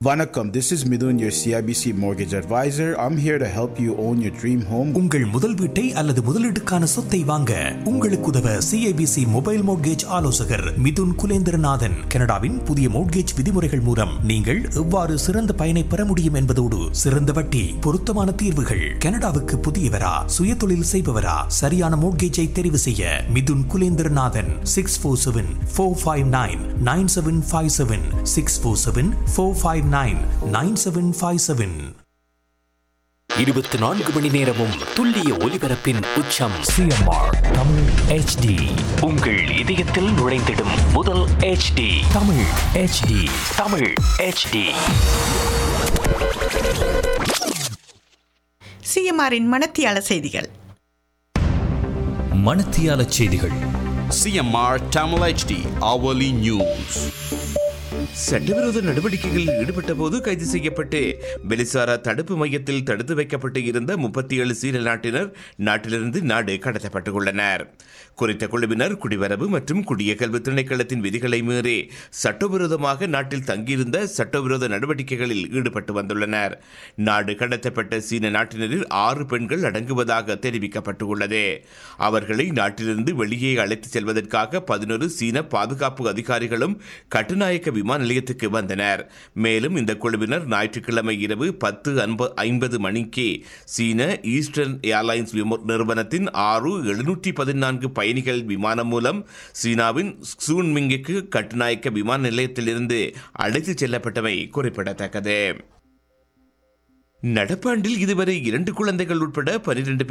Vanakkam, this is Midun, your CIBC mortgage advisor. I'm here to help you own your dream home. உங்கள் முதல் வீட்டை அல்லது முதலீட்டுக்கான சொத்தை வாங்க உங்களுக்கு உதவ சிஐபிசி மொபைல் மோட்கேஜ் ஆலோசகர் மிதுன் குலேந்திரநாதன் கனடாவின் புதிய மோட்கேஜ் விதிமுறைகள் மூலம் நீங்கள் எவ்வாறு சிறந்த பயனை பெற முடியும் என்பதோடு சிறந்த வட்டி பொருத்தமான தீர்வுகள் கனடாவுக்கு புதியவரா சுயதொழில் செய்பவரா சரியான மோட்கேஜை தெரிவு செய்ய Mithun Kulendranathan six four seven four five nine nine seven five seven six four seven four five nine nine seven five seven இருபத்தி நான்கு மணி நேரமும் துல்லிய ஒலிபரப்பின் உச்சம் சிஎம்ஆர் தமிழ் ஹெச்டி உங்கள் இதயத்தில் நுழைந்திடும் முதல் HD Tamil HD Tamil HD சிஎம்ஆரின் மனத்தியால செய்திகள் மணத்தியால செய்திகள் CMR Tamil HD hourly news. சட்டவிரோத நடவடிக்கைகளில் ஈடுபட்ட போது கைது செய்யப்பட்டு பெலிசாரா தடுப்பு மையத்தில் தடுத்து வைக்கப்பட்டு இருந்த முப்பத்தி ஏழு சீன நாட்டினர் நாட்டிலிருந்து நாடு கடத்தப்பட்டுள்ளனர் குறித்த குழுவினர் குடிவரவு மற்றும் குடியகல்வு திணைக்களத்தின் விதிகளை மீறி சட்டவிரோதமாக நாட்டில் தங்கியிருந்த சட்டவிரோத நடவடிக்கைகளில் ஈடுபட்டு வந்துள்ளனர் நாடு கடத்தப்பட்ட சீன நாட்டினரில் ஆறு பெண்கள் அடங்குவதாக தெரிவிக்கப்பட்டுள்ளது அவர்களை நாட்டிலிருந்து வெளியே அழைத்துச் செல்வதற்காக பதினொரு சீன பாதுகாப்பு அதிகாரிகளும் கட்டுநாயக்க விமான நிலையத்துக்கு வந்தனர் மேலும் இந்த குழுவினர் ஞாயிற்றுக்கிழமை இரவு பத்து ஐம்பது மணிக்கு சீன ஈஸ்டர்ன் ஏர்லைன்ஸ் விமோ- நிறுவனத்தின் ஆறு எழுநூற்றி பதினான்கு பயணிகள் விமானம் மூலம் சீனாவின் சூன்மிங்குக்கு கட்டுநாயக்க விமான நிலையத்திலிருந்து அழைத்துச் செல்லப்பட்டவை குறிப்பிடத்தக்கது நடப்பாண்டில் இதுவரை இரண்டு குழந்தைகள் உட்பட பனிரெண்டு